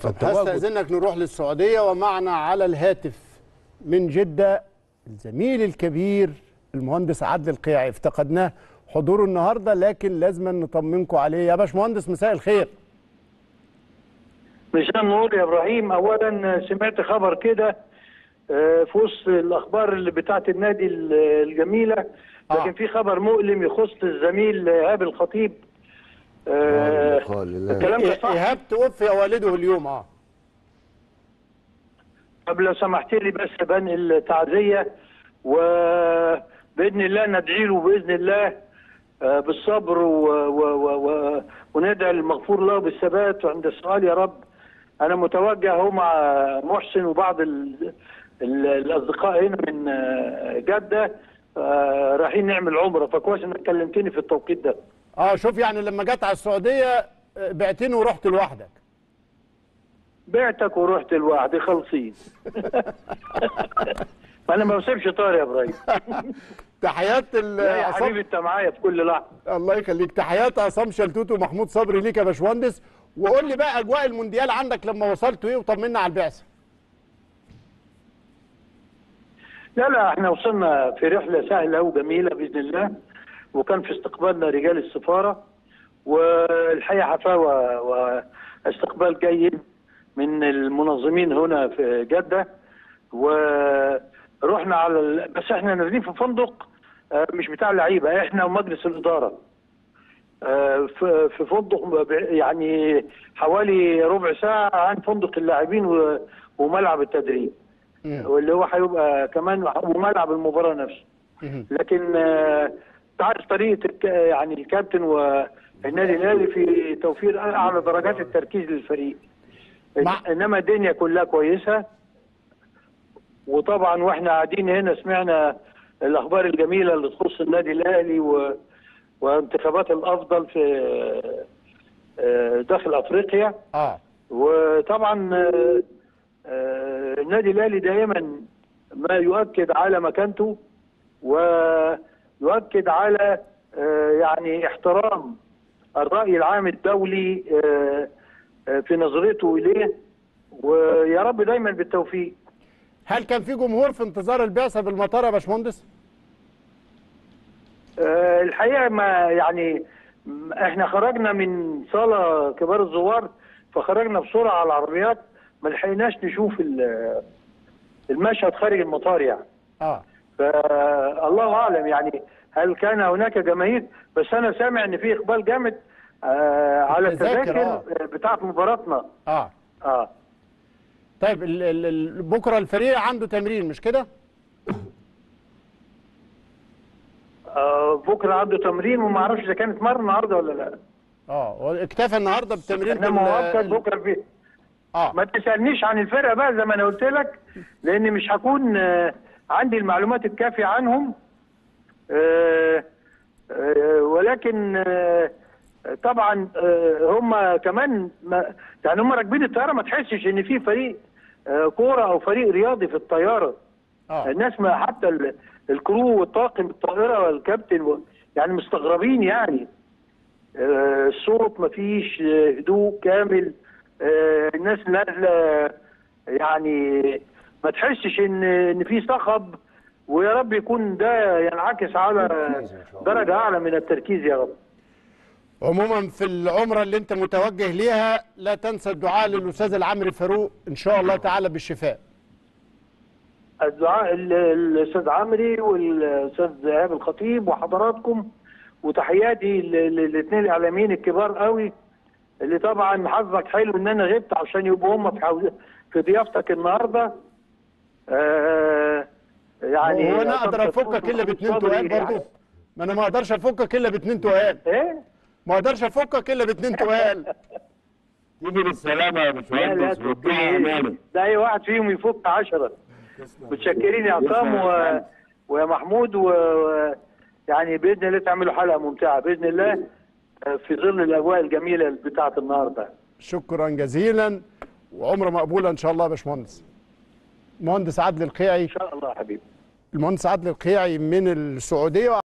فالتواجد هستأذنك نروح للسعودية ومعنا على الهاتف من جدة الزميل الكبير المهندس عادل القيعي افتقدناه حضوره النهارده لكن لازم نطمنكم عليه يا باشمهندس مساء الخير مساء النور يا ابراهيم اولا سمعت خبر كده آه، في وسط الاخبار اللي بتاعت النادي ال- الجميله لكن آه. في خبر مؤلم يخص الزميل ايهاب الخطيب آه، قال لله. الكلام ده صح إيهاب توفي والده اليوم اه طب لو سمحت لي بس بنقل تعزيه وباذن الله ندعي له باذن الله آه، بالصبر و... و... و... و... وندعي المغفور له بالثبات عند السؤال يا رب انا متوجه هو مع محسن وبعض ال... ال... الاصدقاء هنا من آه، جده آه، رايحين نعمل عمره فكويس انك كلمتني في التوقيت ده اه شوف يعني لما جت على السعودية آه، بعتني ورحت لوحدك بعتك ورحت لوحدي خلصين انا ما بسيبش طار يا ابراهيم تحيات ال- لا يا عصام- حبيبي انت معايا في كل لحظه الله يخليك تحيات عصام شلتوت ومحمود صبري ليك يا باشمهندس وقول لي بقى اجواء المونديال عندك لما وصلتوا ايه وطمنا على البعثه لا لا احنا وصلنا في رحله سهله وجميله باذن الله وكان في استقبالنا رجال السفاره والحقيقه حفاوه واستقبال جيد من المنظمين هنا في جده ورحنا على ال... بس احنا نازلين في فندق آه، مش بتاع لعيبه احنا ومجلس الاداره آه، في في فندق ب- يعني حوالي ربع ساعه عن فندق اللاعبين و- وملعب التدريب واللي هو هيبقى كمان وملعب المباراه نفسه لكن آه، تعرف طريقه الك- يعني الكابتن والنادي الاهلي في توفير اعلى درجات التركيز للفريق مع- انما الدنيا كلها كويسه وطبعا واحنا قاعدين هنا سمعنا الاخبار الجميله اللي تخص النادي الاهلي و... وانتخابات الافضل في آه، داخل افريقيا اه وطبعا آه، آه، النادي الاهلي دائما ما يؤكد على مكانته ويؤكد على آه، يعني احترام الراي العام الدولي آه، آه، في نظرته اليه ويا رب دايما بالتوفيق هل كان في جمهور في انتظار البعثه بالمطار يا باشمهندس آه، الحقيقه ما يعني م- احنا خرجنا من صاله كبار الزوار فخرجنا بسرعه على العربيات ما لحقناش نشوف ال- المشهد خارج المطار يعني اه فالله اعلم يعني هل كان هناك جماهير بس انا سامع ان في اقبال جامد آه على التذاكر، التذاكر آه. آه، بتاعه مباراتنا اه اه طيب ال ال ال بكره الفريق عنده تمرين مش كده آه، بكره عنده تمرين وما اعرفش اذا كانت مر النهارده ولا لا اه واكتفى النهارده بتمرين انما مؤكد بكره في اه ما تسالنيش عن الفرقه بقى زي ما انا قلت لك لان مش هكون آه، عندي المعلومات الكافيه عنهم آه، آه، ولكن آه، طبعا آه، هم كمان ما يعني هم راكبين الطياره ما تحسش ان في فريق آه، كوره او فريق رياضي في الطياره اه الناس ما حتى ال- الكرو والطاقم الطائره والكابتن و- يعني مستغربين يعني آه، الصوت ما فيش هدوء كامل آه، الناس نازله يعني ما تحسش ان ان في صخب ويا رب يكون ده ينعكس على درجه اعلى من التركيز يا رب عموما في العمره اللي انت متوجه ليها لا تنسى الدعاء للاستاذ العمري فاروق ان شاء الله تعالى بالشفاء الدعاء ال- الاستاذ عمري والاستاذ ايهاب الخطيب وحضراتكم وتحياتي للاثنين الاعلاميين الكبار قوي اللي طبعا حظك حلو ان انا غبت عشان يبقوا هم في حو- في ضيافتك النهارده آه يعني هو انا اقدر افكك الا باتنين تقال برضه ما انا ما اقدرش افكك الا باتنين تقال ايه ما اقدرش افكك الا باتنين تقال تيجي بالسلامة يا لا لا باشمهندس والدعاء أمانة ده اي واحد فيهم يفك عشرة متشكرين يا عصام و... ويا محمود و... و- يعني باذن الله تعملوا حلقه ممتعه باذن الله آه، في ظل الاجواء الجميله بتاعه النهارده شكرا جزيلا وعمره مقبوله ان شاء الله يا باشمهندس مهندس عادل القيعي ان شاء الله يا حبيبي المهندس عادل القيعي من السعوديه